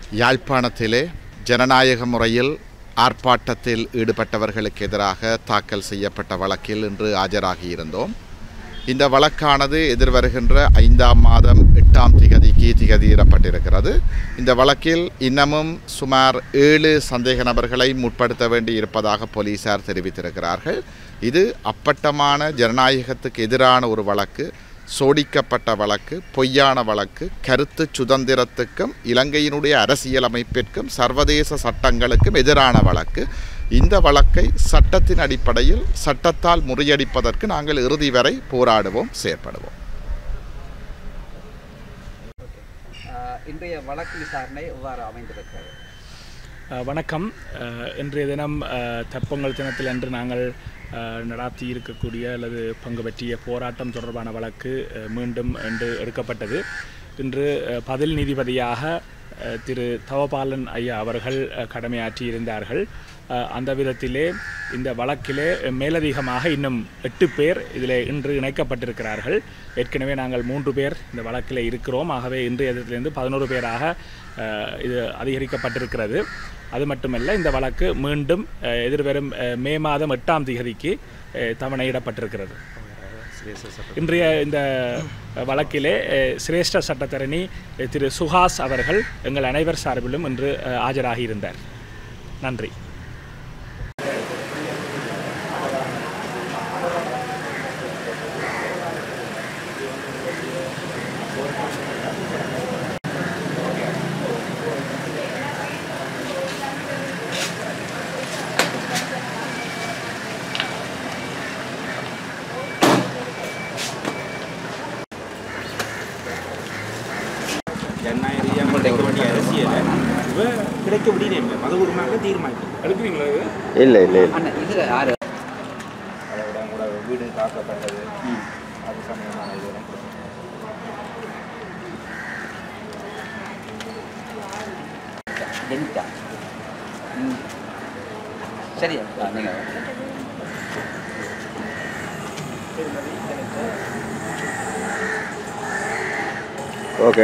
யாழ்ப்பாணத்திலே ஜனநாயக முறையில் ஆர்ப்பாட்டத்தில் ஈடுபட்டவர்களுக்கு எதிராக தாக்கல் செய்யப்பட்ட வழக்கில் இன்று ஆஜராகியிருந்தோம் இந்த வழக்கானது எதிர்வருகின்ற ஐந்தாம் மாதம் எட்டாம் திகதிக்கு திகதியிடப்பட்டிருக்கிறது இந்த வழக்கில் இன்னமும் சுமார் ஏழு சந்தேக நபர்களை முற்படுத்த வேண்டி இருப்பதாக போலீசார் தெரிவித்திருக்கிறார்கள் இது அப்பட்டமான ஜனநாயகத்துக்கு எதிரான ஒரு வழக்கு சோடிக்கப்பட்ட வழக்கு பொய்யான வழக்கு கருத்து சுதந்திரத்துக்கும் இலங்கையினுடைய அரசியலமைப்பிற்கும் சர்வதேச சட்டங்களுக்கும் எதிரான வழக்கு இந்த வழக்கை சட்டத்தின் அடிப்படையில் சட்டத்தால் முறியடிப்பதற்கு நாங்கள் இறுதி வரை போராடுவோம் செயற்படுவோம் ஆஹ் இன்றைய வழக்கு விசாரணை எவ்வாறு அமைந்திருக்கிறது அஹ் வணக்கம் அஹ் இன்றைய தினம் அஹ் தைப்பொங்கல் தினத்தில் அன்று நாங்கள் அஹ் நடாத்தி இருக்கக்கூடிய அல்லது பங்கு பற்றிய போராட்டம் தொடர்பான வழக்கு அஹ் மீண்டும் இன்று எடுக்கப்பட்டது இன்று அஹ் பதில் நீதிபதியாக அஹ் திரு தவபாலன் ஐயா அவர்கள் அஹ் கடமையாற்றி இருந்தார்கள் அஹ் அந்த விதத்திலே இந்த வழக்கிலே மேலதிகமாக இன்னும் எட்டு பேர் இதில் இன்று இணைக்கப்பட்டிருக்கிறார்கள் ஏற்கனவே நாங்கள் மூன்று பேர் இந்த வழக்கில் இருக்கிறோம் ஆகவே இன்றைய தினத்திலிருந்து பதினோரு பேராக அஹ், இது அதிகரிக்கப்பட்டிருக்கிறது அது மட்டுமல்ல இந்த வழக்கு மீண்டும் அஹ், எதிர்வரும் அஹ், மே மாதம் எட்டாம் திகதிக்கு அஹ், தவணையிடப்பட்டிருக்கிறது இன்றைய இந்த வழக்கிலே அஹ், சிரேஷ்ட சட்டத்தரணி அஹ், திரு சுஹாஸ் அவர்கள் எங்கள் அனைவர் சார்பிலும் இன்று அஹ், ஆஜராகியிருந்தார் நன்றி ஜனநாயக கிடைக்க வேண்டிய அரசியலை இவ கிடைக்க முடியல மதபூர்வமாக தீர்மானிக்கும் எடுக்கிறீங்களா இது இல்லை இல்லை இல்லை அண்ணா இது யாரு அதோட உங்களோட வீடு தாக்கப்பட்டது அது சம்பந்தமான இதெல்லாம் ஜெனிதா ம். சரியா நீங்கள் ஓகே